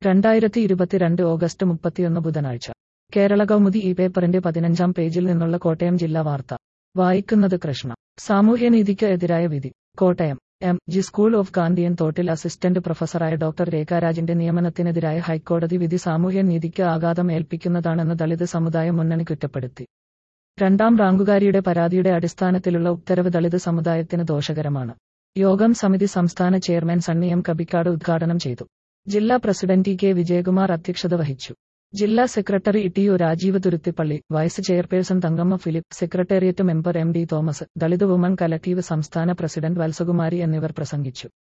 രണ്ടായിരത്തി ഇരുപത്തിരണ്ട് ഓഗസ്റ്റ് മുപ്പത്തിയൊന്ന് ബുധനാഴ്ച കേരള കൗമുദി ഈ പേപ്പറിന്റെ പതിനഞ്ചാം പേജിൽ നിന്നുള്ള കോട്ടയം ജില്ലാ വാർത്ത വായിക്കുന്നത് കൃഷ്ണ സാമൂഹ്യനീതിക്ക് എതിരായ വിധി Kottayam M G school of Gandhian തോട്ടിൽ അസിസ്റ്റന്റ് പ്രൊഫസറായ ഡോക്ടർ രേഖാരാജിന്റെ നിയമനത്തിനെതിരായ ഹൈക്കോടതി വിധി സാമൂഹ്യനീതിക്ക് ആഘാതം ഏൽപ്പിക്കുന്നതാണെന്ന് ദളിത് സമുദായ മുന്നണി കുറ്റപ്പെടുത്തി രണ്ടാം റാങ്കുകാരിയുടെ പരാതിയുടെ അടിസ്ഥാനത്തിലുള്ള ഉത്തരവ് ദളിത് സമുദായത്തിന് ദോഷകരമാണ് യോഗം സമിതി സംസ്ഥാന ചെയർമാൻ സണ്ണി എം കബിക്കാട് ഉദ്ഘാടനം ചെയ്തു ജില്ലാ പ്രസിഡന്റ് ടി കെ വിജയകുമാർ അധ്യക്ഷത വഹിച്ചു ജില്ലാ secretary T U Rajeev Thuruthippally vice chairperson Thankamma Philip secretariat member M D Thomas Dalit woman collective സംസ്ഥാന പ്രസിഡന്റ് വത്സകുമാരി എന്നിവർ പ്രസംഗിച്ചു